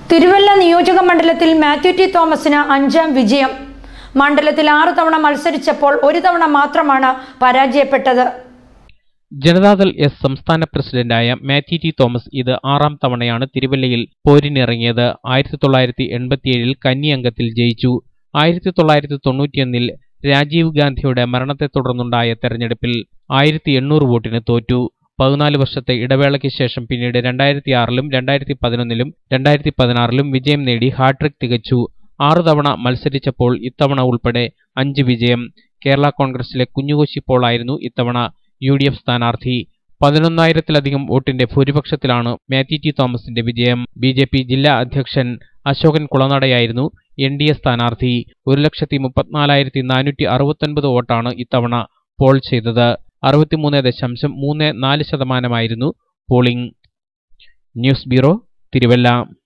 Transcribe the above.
തിരുവല്ല നിയോജക മണ്ഡലത്തിൽ മാത്യു ടി തോമസിന് അഞ്ചാം വിജയം മണ്ഡലത്തിൽ ആറു തവണ മത്സരിച്ചപ്പോൾ ഒരു തവണ മാത്രമാണ് പരാജയപ്പെട്ടത് ജനതാദൾ എസ് സംസ്ഥാന പ്രസിഡന്റായ മാത്യു ടി തോമസ് ഇത് ആറാം തവണയാണ് തിരുവല്ലയിൽ പോരിനിറങ്ങിയത് ആയിരത്തി തൊള്ളായിരത്തി എൺപത്തിയേഴിൽ കന്നി അംഗത്തിൽ ജയിച്ചു ആയിരത്തി തൊള്ളായിരത്തി തൊണ്ണൂറ്റിയൊന്നിൽ രാജീവ് ഗാന്ധിയുടെ മരണത്തെ തുടർന്നുണ്ടായ തെരഞ്ഞെടുപ്പിൽ ആയിരത്തി എണ്ണൂറ് വോട്ടിന് തോറ്റു പതിനാല് വർഷത്തെ ഇടവേളയ്ക്ക് ശേഷം പിന്നീട് രണ്ടായിരത്തി ആറിലും രണ്ടായിരത്തി പതിനൊന്നിലും രണ്ടായിരത്തി പതിനാറിലും വിജയം നേടി ഹാട്രിക് തികച്ചു ആറു തവണ മത്സരിച്ചപ്പോൾ ഇത്തവണ ഉൾപ്പെടെ അഞ്ച് വിജയം കേരള കോൺഗ്രസിലെ കുഞ്ഞുകോശി പോളായിരുന്നു ഇത്തവണ യു ഡി എഫ് സ്ഥാനാർത്ഥി പതിനൊന്നായിരത്തിലധികം വോട്ടിന്റെ ഭൂരിപക്ഷത്തിലാണ് മാത്യു ടി തോമസിന്റെ വിജയം ബി ജെ പി ജില്ലാ അധ്യക്ഷൻ അശോകൻ കുളനടയായിരുന്നു എൻ ഡി എ സ്ഥാനാർത്ഥി ഒരു ലക്ഷത്തി മുപ്പത്തിനാലായിരത്തി നാനൂറ്റി അറുപത്തൊൻപത് വോട്ടാണ് ഇത്തവണ പോൾ ചെയ്തത് അറുപത്തിമൂന്ന് ദശാംശം മൂന്ന് നാല് ശതമാനമായിരുന്നു പോളിംഗ് ന്യൂസ് ബ്യൂറോ തിരുവല്ല